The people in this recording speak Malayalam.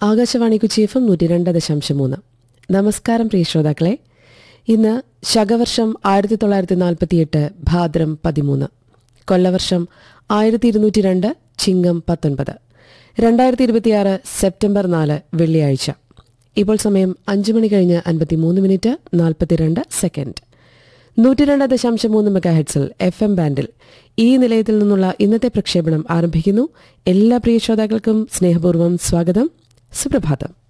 ആകാശവാണി കൊച്ചി എഫ് എം നൂറ്റി രണ്ട് ദശാംശം മൂന്ന് നമസ്കാരം പ്രിയ ശ്രോതാക്കളെ ഇന്ന് ശകവർഷം ആയിരത്തി തൊള്ളായിരത്തി നാൽപ്പത്തിയെട്ട് ഭാദ്രം പതിമൂന്ന് കൊല്ലവർഷം ആയിരത്തി ഇരുന്നൂറ്റി രണ്ട് ചിങ്ങം പത്തൊൻപത് രണ്ടായിരത്തി ഇരുപത്തിയാറ് സെപ്റ്റംബർ നാല് വെള്ളിയാഴ്ച ഇപ്പോൾ സമയം അഞ്ച് മണി കഴിഞ്ഞ് അൻപത്തിമൂന്ന് മിനിറ്റ് നാൽപ്പത്തിരണ്ട് സെക്കൻഡ് നൂറ്റി രണ്ട് ദശാംശം മൂന്ന് മെഗാ ഹെഡ്സിൽ എഫ് എം ബാൻഡിൽ ഈ നിലയത്തിൽ നിന്നുള്ള ഇന്നത്തെ പ്രക്ഷേപണം ആരംഭിക്കുന്നു എല്ലാ പ്രിയ ശ്രോതാക്കൾക്കും സ്നേഹപൂർവ്വം സ്വാഗതം സുപ്രഭാതം